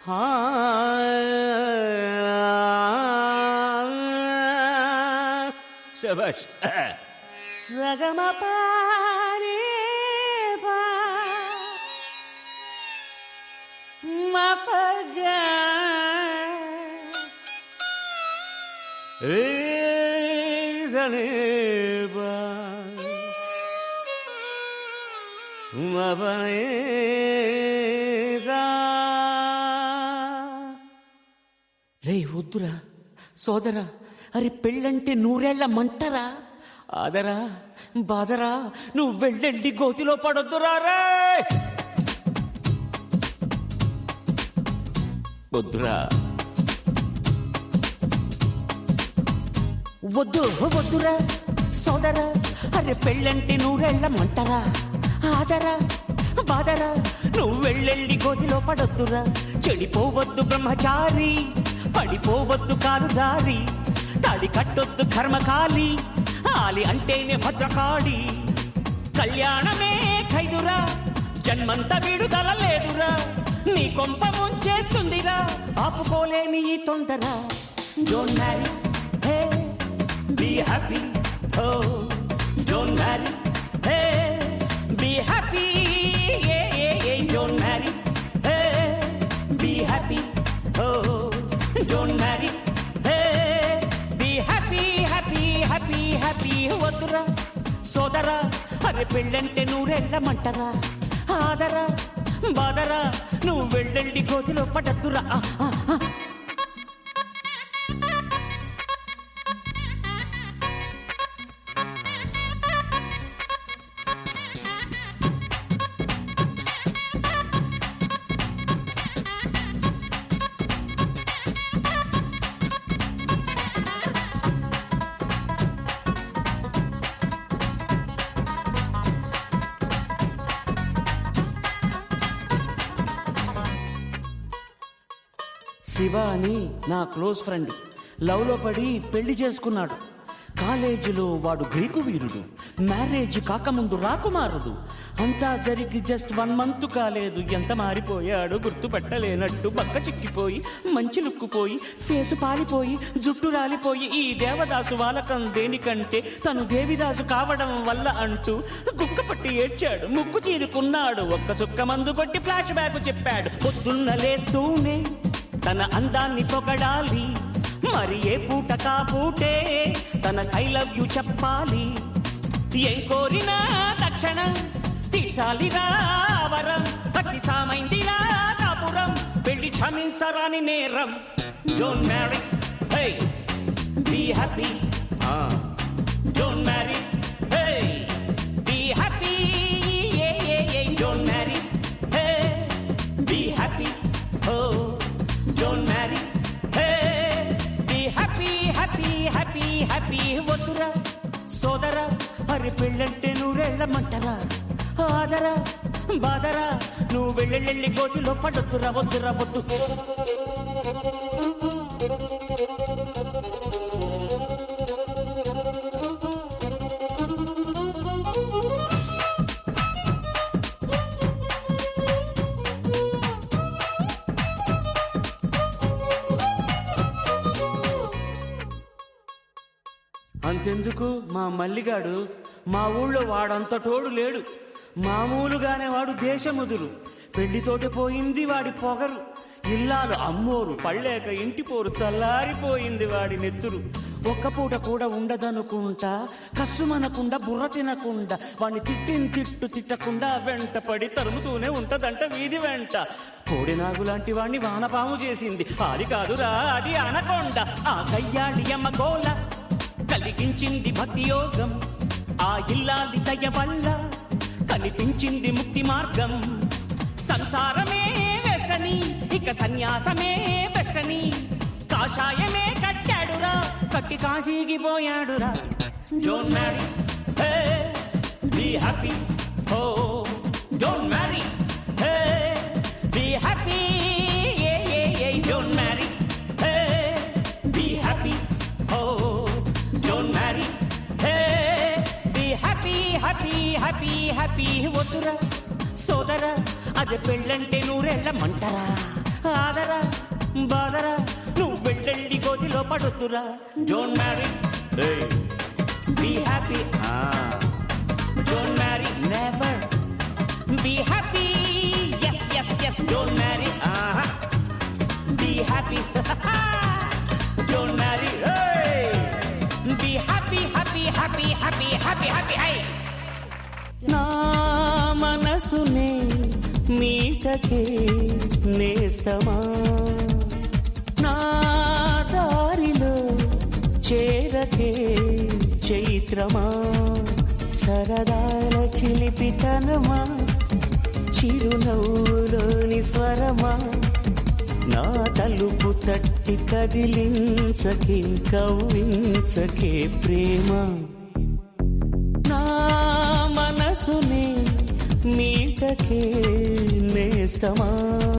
శబాష్ సగమ మపగా రేజనేబా మబనేజా రే వద్దురా సోదరా అరే పెళ్ళంటే నూరేళ్ల మంటరా ఆదరా బాదరా నువ్వు వెళ్ళెళ్ళి గోతిలో పడొద్దురా రే వద్దురా వద్దు వద్దురా సోదరా అరే పెళ్ళంటే నూరేళ్ల మంటరా ఆదరా బాదరా నువ్వు వెళ్ళెళ్ళి గోతిలో పడొద్దురా చెడిపోవద్దు బ్రహ్మచారి పడిపోవద్దు కాలు జారి తాడి కట్టొద్దు కర్మకాలి ఆలి అంటేనే భద్రకాళి కళ్యాణమే ఖైదురా జన్మంత విడుదల లేదురా నీ కొంప ముంచేస్తుందిరా ఆపుకోలేని ఈ తొందర don't marry hey be happy oh don't marry hey be happy ఏ ఏ ఏ don't marry hey be happy oh don't marry hey be happy happy happy happy వద్దురా సోదరా అరే పెళ్ళంటే నూరెళ్ళమంటరా ఆదరా బాదరా నువ్వు వెళ్ళండి కోతిలో పడద్దురా ఆ, ఆ, ఆ. శివ అని నా క్లోజ్ ఫ్రెండ్ లవ్ లో పడి పెళ్లి చేసుకున్నాడు కాలేజీలో వాడు గ్రీకు వీరుడు మ్యారేజ్ కాకముందు రాకుమారుడు అంతా జరిగి జస్ట్ వన్ మంత్ కాలేదు ఎంత మారిపోయాడు గుర్తుపట్టలేనట్టు పక్క చిక్కిపోయి మంచి లుక్కుపోయి ఫేసు పాలిపోయి జుట్టు రాలిపోయి ఈ దేవదాసు వాలకం దేనికంటే తను దేవిదాసు కావడం వల్ల అంటూ గుక్క పట్టి ఏడ్చాడు ముక్కు చీరుకున్నాడు ఒక్క చుక్క మందు కొట్టి ఫ్లాష్ బ్యాక్ చెప్పాడు పొద్దున్న లేస్తూనే తన అందాన్ని పొగడాలి మరి ఏ పూట కా పూటే తన ఐ లవ్ యు చెప్పాలి ఏం కోరినా తక్షణం తీర్చాలిరా వరం అతి సామైందిరా కాపురం పెళ్లి క్షమించరాని నేరం don't marry hey be happy don't marry hey be happy ఏ ఏ ఏ don't marry hey be happy oh don't marry hey be happy happy happy happy వద్దురా సోదరా అరే పెళ్ళంటే నూరెళ్ళమంటరా ఆదరా బాదరా నువ్వు వెళ్ళెళ్ళి గోతిలో పడొద్దురా వద్దురా వద్దు అంతెందుకు మా మల్లిగాడు మా ఊళ్ళో వాడంత తోడు లేడు మామూలుగానే వాడు దేశముదురు పెళ్లితోటి పోయింది వాడి పొగరు ఇల్లాలు అమ్మోరు పళ్ళేక ఇంటి పోరు చల్లారిపోయింది వాడి నెత్తురు ఒక్క పూట కూడా ఉండదనుకుంటా కస్సుమనకుండా బుర్ర తినకుండా వాడిని తిట్టిన తిట్టు తిట్టకుండా వెంట పడి తరుముతూనే ఉంటదంట వీధి వెంట కోడినాగు లాంటి వాణ్ణి వానపాము చేసింది అది కాదురా అది అనకొండ ఆ కయ్యాడి అమ్మ గోల కలిగించింది భక్తి యోగం ఆ ఇల్లాలి దయ వల్ల కనిపించింది ముక్తి మార్గం సంసారమే వెస్టని ఇక సన్యాసమే బెస్టని కాషాయమే కట్టాడురా కట్టి కాశీకి పోయాడురా don't marry hey be happy oh don't marry hey be happy ఏ ఏ ఏ don't marry hey be happy oh don't marry hey be happy happy happy happy వద్దురా సోదరా అది పెళ్ళంటే నూరెళ్ళమంటరా ఆదరా ప్రేమలో పడొద్దురా don't marry be happy don't marry never be happy yes yes yes don't marry be happy don't marry be happy happy happy happy happy happy హై నా మనసునే మీటకే నేస్తమా నా దారిలో చేరకే చైత్రమా సరదాల చిలిపితనమా చిరునవ్వులోని స్వరమా నా తలుపు తట్టి కదిలించకే కవ్వించకే ప్రేమ నా మనసుని మీటకే నేస్తమా